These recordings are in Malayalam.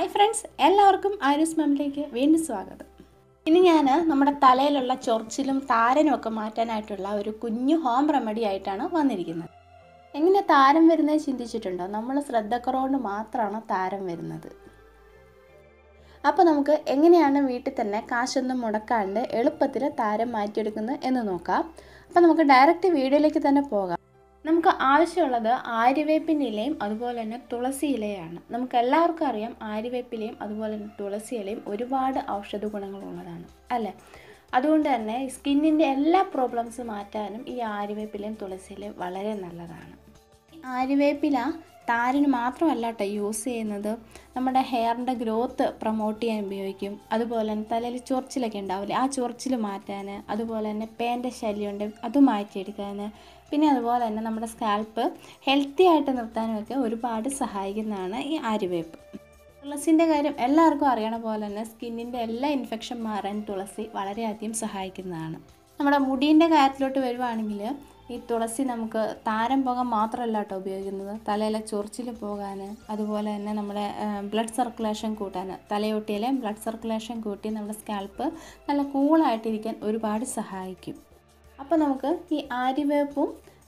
ഹായ് ഫ്രണ്ട്സ് എല്ലാവർക്കും ആര്യസ് മാമിലേക്ക് വീണ്ടും സ്വാഗതം ഇനി ഞാൻ നമ്മുടെ തലയിലുള്ള ചൊറിച്ചിലും താരനും ഒക്കെ മാറ്റാനായിട്ടുള്ള ഒരു കുഞ്ഞു ഹോം റെമഡി ആയിട്ടാണ് വന്നിരിക്കുന്നത് എങ്ങനെ താരം വരുന്നത് ചിന്തിച്ചിട്ടുണ്ടോ നമ്മൾ ശ്രദ്ധക്കുറവുകൊണ്ട് മാത്രമാണ് താരം വരുന്നത് അപ്പോൾ നമുക്ക് എങ്ങനെയാണ് വീട്ടിൽ തന്നെ കാശൊന്നും മുടക്കാണ്ട് എളുപ്പത്തിൽ താരം മാറ്റിയെടുക്കുന്നത് എന്ന് നോക്കാം അപ്പോൾ നമുക്ക് ഡയറക്റ്റ് വീഡിയോയിലേക്ക് തന്നെ പോകാം നമുക്ക് ആവശ്യമുള്ളത് ആര്യവേപ്പിൻ്റെ ഇലയും അതുപോലെ തന്നെ തുളസി ഇലയാണ് നമുക്ക് എല്ലാവർക്കും അറിയാം ആര്യവേപ്പിലയും അതുപോലെ തന്നെ തുളസി ഇലയും ഒരുപാട് ഔഷധ ഗുണങ്ങളുള്ളതാണ് അല്ലേ അതുകൊണ്ട് തന്നെ സ്കിന്നിൻ്റെ എല്ലാ പ്രോബ്ലംസ് മാറ്റാനും ഈ ആര്യവേപ്പിലയും തുളസി ഇലയും വളരെ നല്ലതാണ് ആര്യവേപ്പില താരന് മാത്രമല്ല കേട്ടോ യൂസ് ചെയ്യുന്നത് നമ്മുടെ ഹെയറിൻ്റെ ഗ്രോത്ത് പ്രൊമോട്ട് ചെയ്യാൻ ഉപയോഗിക്കും അതുപോലെ തന്നെ തലയിൽ ചൊറിച്ചിലൊക്കെ ഉണ്ടാവില്ലേ ആ ചൊറിച്ചിൽ മാറ്റാൻ അതുപോലെ തന്നെ പേൻ്റെ ശല്യമുണ്ട് അത് മാറ്റിയെടുക്കാൻ പിന്നെ അതുപോലെ തന്നെ നമ്മുടെ സ്കാൽപ്പ് ഹെൽത്തി ആയിട്ട് നിർത്താനുമൊക്കെ ഒരുപാട് സഹായിക്കുന്നതാണ് ഈ ആര്യവേപ്പ് തുളസിൻ്റെ കാര്യം എല്ലാവർക്കും അറിയണ പോലെ തന്നെ സ്കിന്നിൻ്റെ എല്ലാ ഇൻഫെക്ഷൻ മാറാൻ തുളസി വളരെയധികം സഹായിക്കുന്നതാണ് നമ്മുടെ മുടീൻ്റെ കാര്യത്തിലോട്ട് വരുവാണെങ്കിൽ ഈ തുളസി നമുക്ക് താരം പോകാൻ മാത്രമല്ല കേട്ടോ ഉപയോഗിക്കുന്നത് തലയിലെ ചൊറിച്ചിൽ പോകാൻ അതുപോലെ തന്നെ നമ്മുടെ ബ്ലഡ് സർക്കുലേഷൻ കൂട്ടാൻ തലയൊട്ടിയിലെ ബ്ലഡ് സർക്കുലേഷൻ കൂട്ടി നമ്മുടെ സ്കാൽപ്പ് നല്ല കൂളായിട്ടിരിക്കാൻ ഒരുപാട് സഹായിക്കും അപ്പോൾ നമുക്ക് ഈ ആര്യവേപ്പും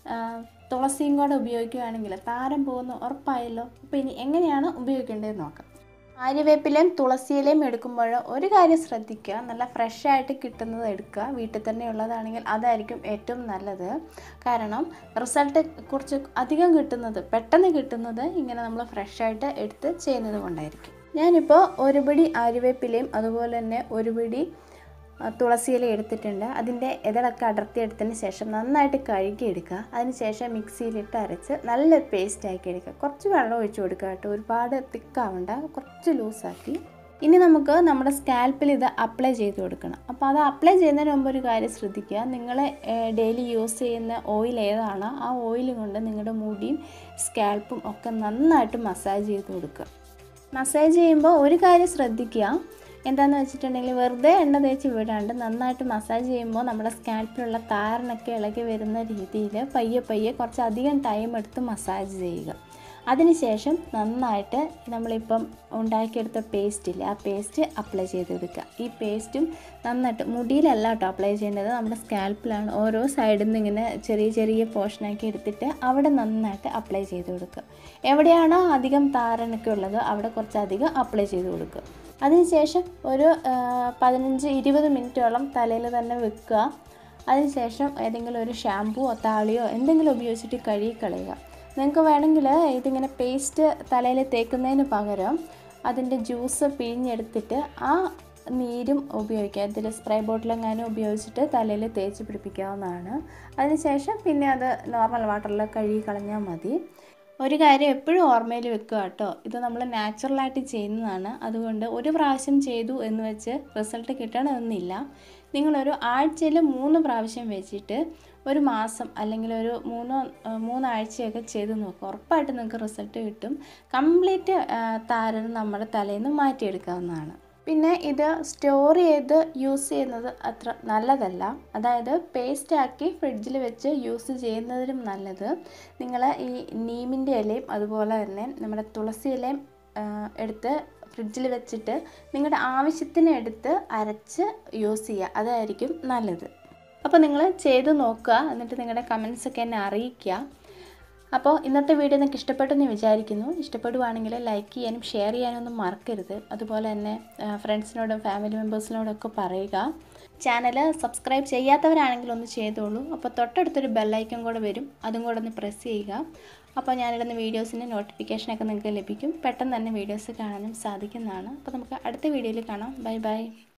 തുളസിയും കൂടെ ഉപയോഗിക്കുകയാണെങ്കിൽ താരം പോകുന്ന ഉറപ്പായല്ലോ അപ്പോൾ ഇനി എങ്ങനെയാണ് ഉപയോഗിക്കേണ്ടതെന്ന് നോക്കാം ആര്യവേപ്പിലയും തുളസിയിലയും എടുക്കുമ്പോൾ ഒരു കാര്യം ശ്രദ്ധിക്കുക നല്ല ഫ്രഷ് ആയിട്ട് കിട്ടുന്നത് എടുക്കുക വീട്ടിൽ തന്നെ ഉള്ളതാണെങ്കിൽ അതായിരിക്കും ഏറ്റവും നല്ലത് കാരണം റിസൾട്ട് കുറച്ച് അധികം കിട്ടുന്നത് പെട്ടെന്ന് കിട്ടുന്നത് ഇങ്ങനെ നമ്മൾ ഫ്രഷ് ആയിട്ട് എടുത്ത് ചെയ്യുന്നത് കൊണ്ടായിരിക്കും ഞാനിപ്പോൾ ഒരു പിടി ആര്യവേപ്പിലയും അതുപോലെ തന്നെ ഒരു പിടി തുളസിയില എടുത്തിട്ടുണ്ട് അതിൻ്റെ ഇതളൊക്കെ അടർത്തി എടുത്തതിന് ശേഷം നന്നായിട്ട് കഴുകിയെടുക്കുക അതിന് ശേഷം മിക്സിയിലിട്ട് അരച്ച് നല്ല പേസ്റ്റ് ആക്കി എടുക്കുക കുറച്ച് വെള്ളം ഒഴിച്ചു കൊടുക്കുക കേട്ടോ ഒരുപാട് തിക്കാവണ്ട കുറച്ച് ലൂസാക്കി ഇനി നമുക്ക് നമ്മുടെ സ്കാൽപ്പിൽ ഇത് അപ്ലൈ ചെയ്ത് കൊടുക്കണം അപ്പോൾ അത് അപ്ലൈ ചെയ്യുന്നതിന് മുമ്പ് ഒരു കാര്യം ശ്രദ്ധിക്കുക നിങ്ങൾ ഡെയിലി യൂസ് ചെയ്യുന്ന ഓയിൽ ഏതാണോ ആ ഓയിൽ കൊണ്ട് നിങ്ങളുടെ മുടിയും സ്കാൽപ്പും ഒക്കെ നന്നായിട്ട് മസാജ് ചെയ്ത് കൊടുക്കുക മസാജ് ചെയ്യുമ്പോൾ ഒരു കാര്യം ശ്രദ്ധിക്കുക എന്താണെന്ന് വെച്ചിട്ടുണ്ടെങ്കിൽ വെറുതെ എണ്ണ തേച്ച് വിടാണ്ട് നന്നായിട്ട് മസാജ് ചെയ്യുമ്പോൾ നമ്മുടെ സ്കാൽപ്പിലുള്ള താരനൊക്കെ ഇളകി വരുന്ന രീതിയിൽ പയ്യെ പയ്യെ കുറച്ച് അധികം ടൈം എടുത്ത് മസാജ് ചെയ്യുക അതിനുശേഷം നന്നായിട്ട് നമ്മളിപ്പം ഉണ്ടാക്കിയെടുത്ത പേസ്റ്റില്ലേ ആ പേസ്റ്റ് അപ്ലൈ ചെയ്ത് കൊടുക്കുക ഈ പേസ്റ്റും നന്നായിട്ട് മുടിയിലല്ല കേട്ടോ അപ്ലൈ ചെയ്യേണ്ടത് നമ്മുടെ സ്കാൽപ്പിലാണ് ഓരോ സൈഡിൽ നിന്ന് ഇങ്ങനെ ചെറിയ ചെറിയ പോർഷനാക്കി എടുത്തിട്ട് അവിടെ നന്നായിട്ട് അപ്ലൈ ചെയ്ത് കൊടുക്കുക എവിടെയാണോ അധികം താരനൊക്കെ ഉള്ളത് അവിടെ കുറച്ചധികം അപ്ലൈ ചെയ്ത് കൊടുക്കുക അതിനുശേഷം ഒരു പതിനഞ്ച് ഇരുപത് മിനിറ്റോളം തലയിൽ തന്നെ വെക്കുക അതിനുശേഷം ഏതെങ്കിലും ഒരു ഷാമ്പുവോ താളിയോ എന്തെങ്കിലും ഉപയോഗിച്ചിട്ട് കഴുകി കളയുക നിങ്ങൾക്ക് വേണമെങ്കിൽ ഇതിങ്ങനെ പേസ്റ്റ് തലയിൽ തേക്കുന്നതിന് പകരം അതിൻ്റെ ജ്യൂസ് പിഴിഞ്ഞെടുത്തിട്ട് ആ നീരും ഉപയോഗിക്കാം ഇതിൽ സ്പ്രേ ബോട്ടിലെങ്ങാനും ഉപയോഗിച്ചിട്ട് തലയിൽ തേച്ച് പിടിപ്പിക്കാവുന്നതാണ് അതിനുശേഷം പിന്നെ അത് നോർമൽ വാട്ടറിൽ കഴുകി കളഞ്ഞാൽ മതി ഒരു കാര്യം എപ്പോഴും ഓർമ്മയിൽ വെക്കുക കേട്ടോ ഇത് നമ്മൾ നാച്ചുറലായിട്ട് ചെയ്യുന്നതാണ് അതുകൊണ്ട് ഒരു പ്രാവശ്യം ചെയ്തു എന്ന് വെച്ച് റിസൾട്ട് കിട്ടണമെന്നില്ല നിങ്ങളൊരു ആഴ്ചയിൽ മൂന്ന് പ്രാവശ്യം വെച്ചിട്ട് ഒരു മാസം അല്ലെങ്കിൽ ഒരു മൂന്നോ മൂന്നാഴ്ചയൊക്കെ ചെയ്ത് നോക്കുക ഉറപ്പായിട്ട് നിങ്ങൾക്ക് റിസൾട്ട് കിട്ടും കംപ്ലീറ്റ് താരൻ നമ്മുടെ തലയിൽ നിന്ന് മാറ്റിയെടുക്കാവുന്നതാണ് പിന്നെ ഇത് സ്റ്റോർ ചെയ്ത് യൂസ് ചെയ്യുന്നത് അത്ര നല്ലതല്ല അതായത് പേസ്റ്റ് ആക്കി ഫ്രിഡ്ജിൽ വെച്ച് യൂസ് ചെയ്യുന്നതിലും നല്ലത് നിങ്ങൾ ഈ നീമിൻ്റെ ഇലയും അതുപോലെ തന്നെ നമ്മുടെ തുളസി ഇലയും എടുത്ത് ഫ്രിഡ്ജിൽ വെച്ചിട്ട് നിങ്ങളുടെ ആവശ്യത്തിന് എടുത്ത് അരച്ച് യൂസ് ചെയ്യുക അതായിരിക്കും നല്ലത് അപ്പോൾ നിങ്ങൾ ചെയ്ത് നോക്കുക എന്നിട്ട് നിങ്ങളുടെ കമൻസ് ഒക്കെ എന്നെ അറിയിക്കുക അപ്പോൾ ഇന്നത്തെ വീഡിയോ നിങ്ങൾക്ക് ഇഷ്ടപ്പെട്ടെന്ന് വിചാരിക്കുന്നു ഇഷ്ടപ്പെടുവാണെങ്കിൽ ലൈക്ക് ചെയ്യാനും ഷെയർ ചെയ്യാനും ഒന്നും മറക്കരുത് അതുപോലെ തന്നെ ഫ്രണ്ട്സിനോടും ഫാമിലി മെമ്പേഴ്സിനോടും ഒക്കെ പറയുക ചാനൽ സബ്സ്ക്രൈബ് ചെയ്യാത്തവരാണെങ്കിൽ ഒന്ന് ചെയ്തോളൂ അപ്പോൾ തൊട്ടടുത്തൊരു ബെല്ലൈക്കൺ കൂടെ വരും അതും കൂടെ ഒന്ന് പ്രസ് ചെയ്യുക അപ്പോൾ ഞാനിടുന്ന വീഡിയോസിൻ്റെ നോട്ടിഫിക്കേഷനൊക്കെ നിങ്ങൾക്ക് ലഭിക്കും പെട്ടെന്ന് തന്നെ വീഡിയോസ് കാണാനും സാധിക്കുന്നതാണ് അപ്പോൾ നമുക്ക് അടുത്ത വീഡിയോയിൽ കാണാം ബൈ ബൈ